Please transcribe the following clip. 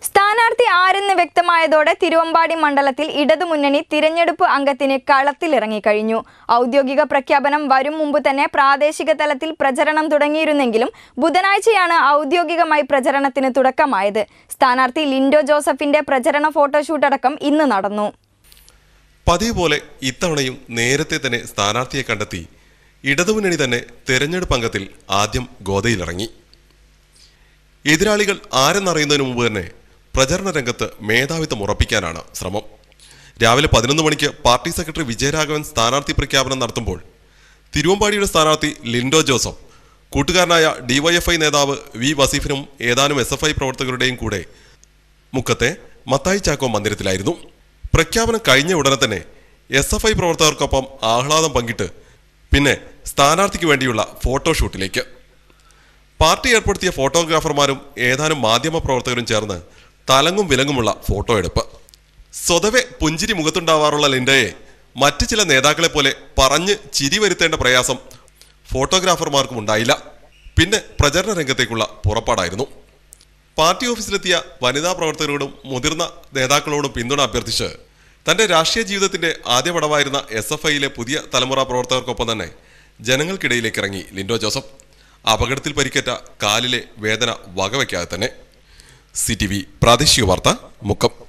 സ്ഥാനാർത്ഥി ആരെന്ന് വ്യക്തമായതോടെ തിരുവമ്പാടി മണ്ഡലത്തിൽ ഇടതുമുന്നണി തിരഞ്ഞെടുപ്പ് അംഗത്തിന് കളത്തിലിറങ്ങിക്കഴിഞ്ഞു ഔദ്യോഗിക പ്രഖ്യാപനം വരും മുമ്പ് തന്നെ പ്രാദേശിക തലത്തിൽ പ്രചരണം തുടങ്ങിയിരുന്നെങ്കിലും ബുധനാഴ്ചയാണ് ഔദ്യോഗികമായി പ്രചരണത്തിന് തുടക്കമായത് സ്ഥാനാർത്ഥി ലിൻഡോ ജോസഫിന്റെ പ്രചരണ ഫോട്ടോഷൂട്ട് അടക്കം ഇന്ന് നടന്നു പതിവ് പോലെ ഇത്തവണയും നേരത്തെ തന്നെ സ്ഥാനാർത്ഥിയെ കണ്ടെത്തി ഇടതുമുന്നണി തന്നെ തെരഞ്ഞെടുപ്പ് അംഗത്തിൽ ആദ്യം ഗോതയിലിറങ്ങി എതിരാളികൾ ആരെന്നറിയുന്നതിന് മുമ്പ് തന്നെ പ്രചരണ രംഗത്ത് മേധാവിത്വം ഉറപ്പിക്കാനാണ് ശ്രമം രാവിലെ പതിനൊന്ന് മണിക്ക് പാർട്ടി സെക്രട്ടറി വിജയരാഘവൻ സ്ഥാനാർത്ഥി പ്രഖ്യാപനം നടത്തുമ്പോൾ തിരുവമ്പാടിയുടെ സ്ഥാനാർത്ഥി ലിൻഡോ ജോസഫ് കൂട്ടുകാരനായ ഡിവൈഎഫ്ഐ നേതാവ് വി വസീഫിനും ഏതാനും എസ് എഫ് ഐ പ്രവർത്തകരുടെയും കൂടെ മുക്കത്തെ മത്തായി ചാക്കോ മന്ദിരത്തിലായിരുന്നു പ്രഖ്യാപനം കഴിഞ്ഞ ഉടനെ തന്നെ എസ് എഫ് ഐ പ്രവർത്തകർക്കൊപ്പം ആഹ്ലാദം പങ്കിട്ട് പിന്നെ സ്ഥാനാർത്ഥിക്ക് വേണ്ടിയുള്ള ഫോട്ടോഷൂട്ടിലേക്ക് പാർട്ടി ഏർപ്പെടുത്തിയ ഫോട്ടോഗ്രാഫർമാരും ഏതാനും മാധ്യമ പ്രവർത്തകരും ചേർന്ന് തലങ്ങും വിലങ്ങുമുള്ള ഫോട്ടോ എടുപ്പ് സ്വതവെ പുഞ്ചിരി മുഖത്തുണ്ടാവാറുള്ള ലിൻഡയെ മറ്റ് ചില നേതാക്കളെ പോലെ പറഞ്ഞ് ചിരി വരുത്തേണ്ട പ്രയാസം ഫോട്ടോഗ്രാഫർമാർക്കും ഉണ്ടായില്ല പിന്നെ പ്രചരണ രംഗത്തേക്കുള്ള പുറപ്പാടായിരുന്നു പാർട്ടി ഓഫീസിലെത്തിയ വനിതാ പ്രവർത്തകരോടും മുതിർന്ന നേതാക്കളോടും പിന്തുണ അഭ്യർത്ഥിച്ച് തന്റെ രാഷ്ട്രീയ ജീവിതത്തിന്റെ ആദ്യ പടവായിരുന്ന എസ് എഫ് ഐയിലെ പുതിയ തലമുറ പ്രവർത്തകർക്കൊപ്പം തന്നെ ജനങ്ങൾക്കിടയിലേക്ക് ഇറങ്ങി ലിൻഡോ ജോസഫ് അപകടത്തിൽ പരിക്കേറ്റ കാലിലെ വേദന വകവയ്ക്കാതെ തന്നെ സി ടി വി പ്രാദേശിക വാർത്ത മുക്കം